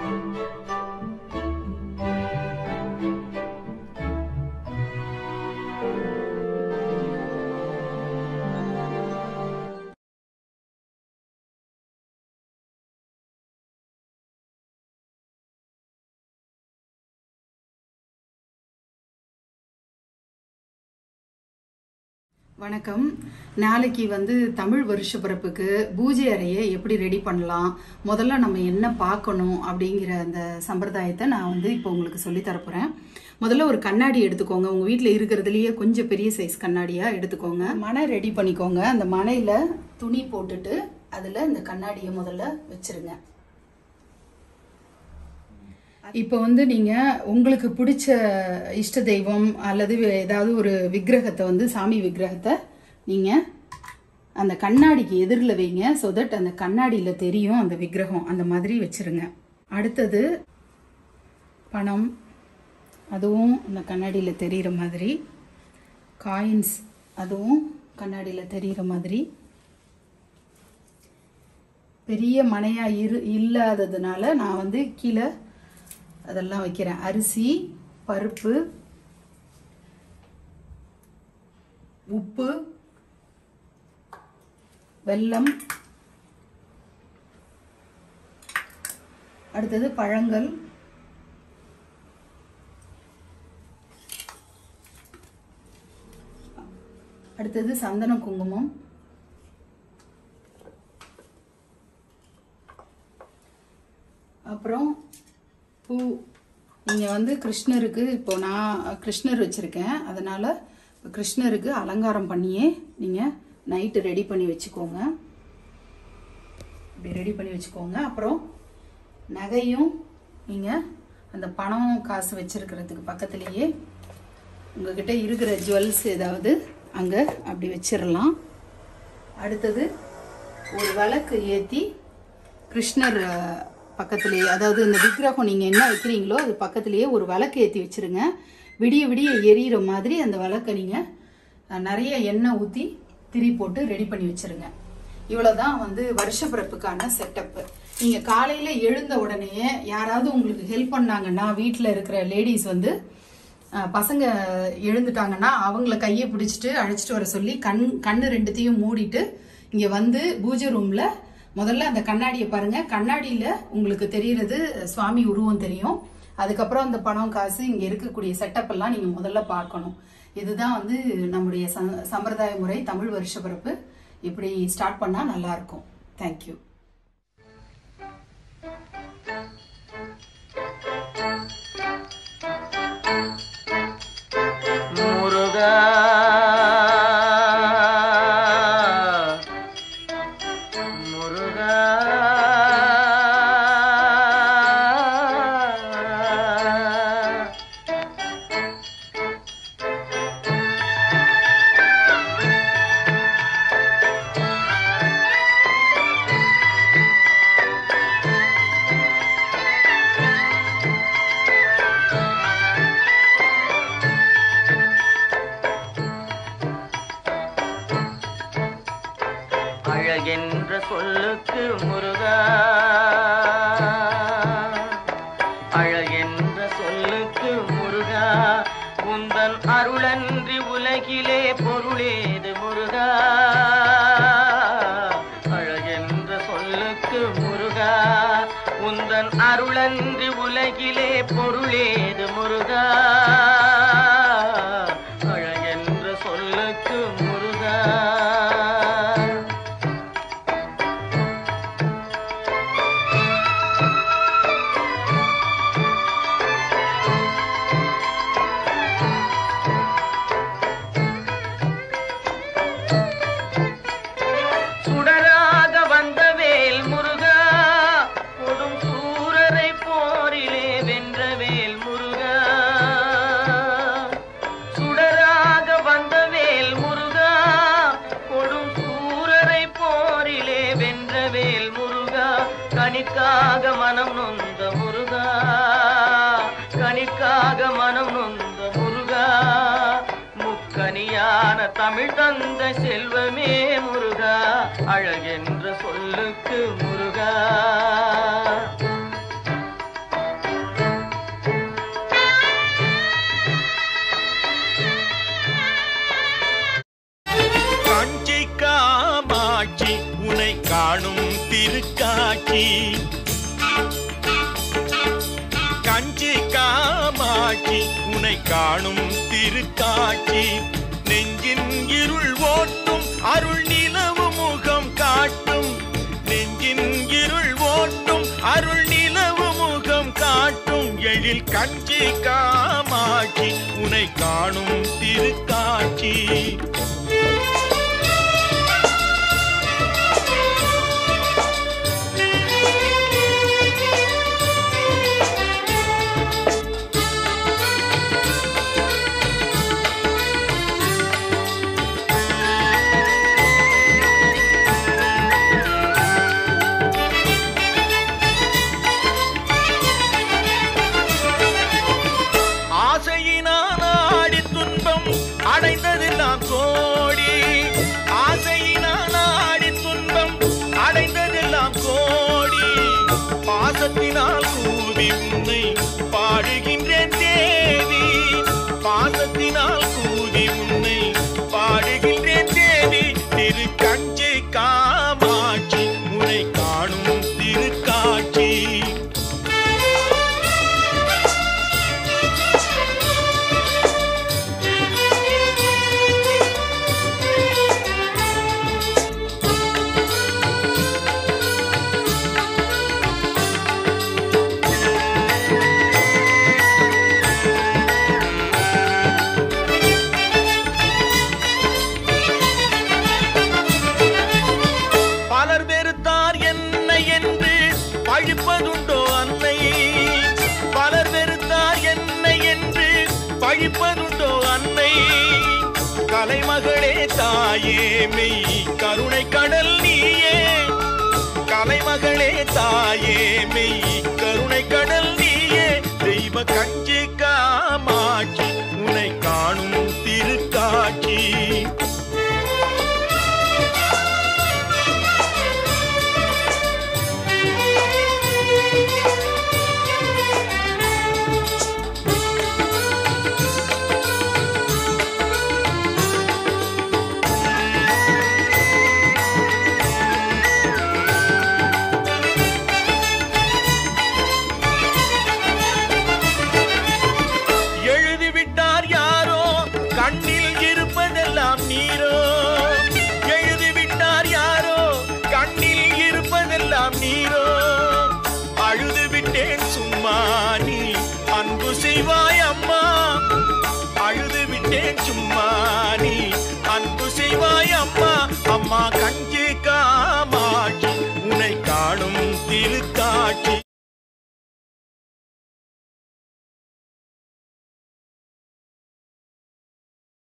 வணக்கம் நாளைக்கு வந்து தமிழ் வருஷ பிறப்புக்கு பூஜை அறையை எப்படி ரெடி பண்ணலாம் முதல்ல நம்ம என்ன பார்க்கணும் அப்படிங்கிற அந்த சம்பிரதாயத்தை நான் வந்து இப்போ உங்களுக்கு சொல்லி தரப்போறேன் முதல்ல ஒரு கண்ணாடி எடுத்துக்கோங்க உங்க வீட்டில் இருக்கிறதுலயே கொஞ்சம் பெரிய சைஸ் கண்ணாடியா எடுத்துக்கோங்க மனை ரெடி பண்ணிக்கோங்க அந்த மனையில துணி போட்டுட்டு அதுல இந்த கண்ணாடியை முதல்ல வச்சிருங்க இப்போ வந்து நீங்க உங்களுக்கு பிடிச்ச இஷ்ட தெய்வம் அல்லது வே- ஏதாவது ஒரு விக்கிரகத்தை வந்து சாமி விக்கிரகத்தை நீங்க அந்த கண்ணாடிக்கு எதிரில் வைங்க ஸோ தட் அந்த கண்ணாடியில தெரியும் அந்த விக்கிரகம் அந்த மாதிரி வச்சிருங்க அடுத்தது பணம் அதுவும் அந்த கண்ணாடியில தெரியிற மாதிரி காயின்ஸ் அதுவும் கண்ணாடியில தெரியிற மாதிரி பெரிய மனையா இரு இல்லாததுனால நான் வந்து கீழே அதெல்லாம் வைக்கிறேன் அரிசி பருப்பு உப்பு வெல்லம் அடுத்தது பழங்கள் அடுத்தது சந்தன குங்குமம் அப்புறம் பூ நீங்கள் வந்து கிருஷ்ணருக்கு இப்போ நான் கிருஷ்ணர் வச்சுருக்கேன் அதனால் இப்போ கிருஷ்ணருக்கு அலங்காரம் பண்ணியே நீங்கள் நைட்டு ரெடி பண்ணி வச்சுக்கோங்க இப்படி ரெடி பண்ணி வச்சுக்கோங்க அப்புறம் நகையும் நீங்கள் அந்த பணம் காசு வச்சிருக்கிறதுக்கு பக்கத்துலேயே உங்ககிட்ட இருக்கிற ஜுவல்ஸ் ஏதாவது அங்கே அப்படி வச்சிடலாம் அடுத்தது ஒரு விளக்கு ஏற்றி கிருஷ்ணர் அஹ், பக்கத்துலேயே அதாவது இந்த விக்கிரகம் நீங்கள் என்ன வைக்கிறீங்களோ அது பக்கத்துலேயே ஒரு விளக்கு ஏற்றி வச்சிருங்க விடிய விடிய எரியிற மாதிரி அந்த விளக்கை நீங்கள் நிறைய எண்ணெய் ஊற்றி திரி போட்டு ரெடி பண்ணி வச்சிருங்க இவ்வளவுதான் வந்து வருஷ பிறப்புக்கான செட்டப் நீங்க காலையில எழுந்த உடனே யாராவது உங்களுக்கு ஹெல்ப் பண்ணாங்கன்னா வீட்டில் இருக்கிற லேடிஸ் வந்து அஹ், பசங்க எழுந்துட்டாங்கன்னா அவங்கள கையை பிடிச்சிட்டு அழைச்சிட்டு வர சொல்லி கண் கண்ணு ரெண்டுத்தையும் மூடிட்டு இங்க வந்து பூஜை ரூம்ல முதல்ல அந்த கண்ணாடியை பாருங்க கண்ணாடியில உங்களுக்கு தெரியறது சுவாமி உருவம் தெரியும் அதுக்கப்புறம் அந்த பணம் காசு இங்க இருக்கக்கூடிய செட்டப் எல்லாம் நீங்க முதல்ல பார்க்கணும் இதுதான் வந்து நம்முடைய ச- சம்பிரதாய முறை தமிழ் வருஷ பிறப்பு இப்படி ஸ்டார்ட் பண்ணா நல்லா இருக்கும் தேங்க்யூ முருகா முருகா அழகென்ற சொல்லுக்கு முருகா அழகென்ற சொல்லுக்கு முருகா உந்தன் அருளன்றி உலகிலே பொருளேது முருகா அழகென்ற சொல்லுக்கு முருகா உந்தன் அருளன்றி உலகிலே பொருளேது முருகா அழகென்ற சொல்லுக்கு முருகா சுடராக வந்த வேல் முருகா கொடும் சூரரை போரிலே வென்ற வேல் முருகா சுடராக வந்த வேல் முருகா கொடும் சூரரை போரிலே வென்ற வேல் முருகா கணிக்காக மனம் நொந்த முருகா கணிக்காக மனம் நொந்த முருகா முக்கனியான தமிழ் தந்த செல்வமே முருகா அழகென்ற சொல்லுக்கு முருகா காட்சி உனை காணும் திருக்காட்சி நெஞ்சின் இருள் ஓட்டும் அருள் நிலவு முகம் காட்டும் நெஞ்சின் இருள் ஓட்டும் அருள் நிலவு முகம் காட்டும் எழில் கஞ்சி காமாட்சி உனை காணும் திருக்காட்சி ஆசையினால் ஆடி துன்பம் அடைந்ததெல்லாம் கோடி ஆசையினால் ஆடி துன்பம் அடைந்ததெல்லாம் கோடி பாசத்தினால் கூவி உன்னை பாடுகின்றேன் தேவி பாசத்தினால் கூவி உன்னை பாடுகின்றேன் தேவி திரு கஞ்சி காமாட்சி உன்னை காணும் திருக்காட்சி பலர் வெறுத்தார் என்னை என்று பழிப்பதுண்டோ அன்னை பலர் வெறுத்தார் என்னை என்று பழிப்பதுண்டோ அன்னை கலைமகளே தாயே மெய் கருணை கடல் நீயே கலைமகளே தாயே மெய் கருணை கடல் நீயே தெய்வ கஞ்சி காமாட்சி உன்னை காணும் திருக்காட்சி எழுதிவிட்டார் யாரோ கண்ணில் இருப்பதெல்லாம் நீரோ எழுதிவிட்டார் யாரோ கண்ணில் இருப்பதெல்லாம் நீரோ அழுது விட்டேன் சும்மா நீ அன்பு செய்வாய் அம்மா அழுது விட்டேன் சும்மா நீ அன்பு செய்வாய் அம்மா அம்மா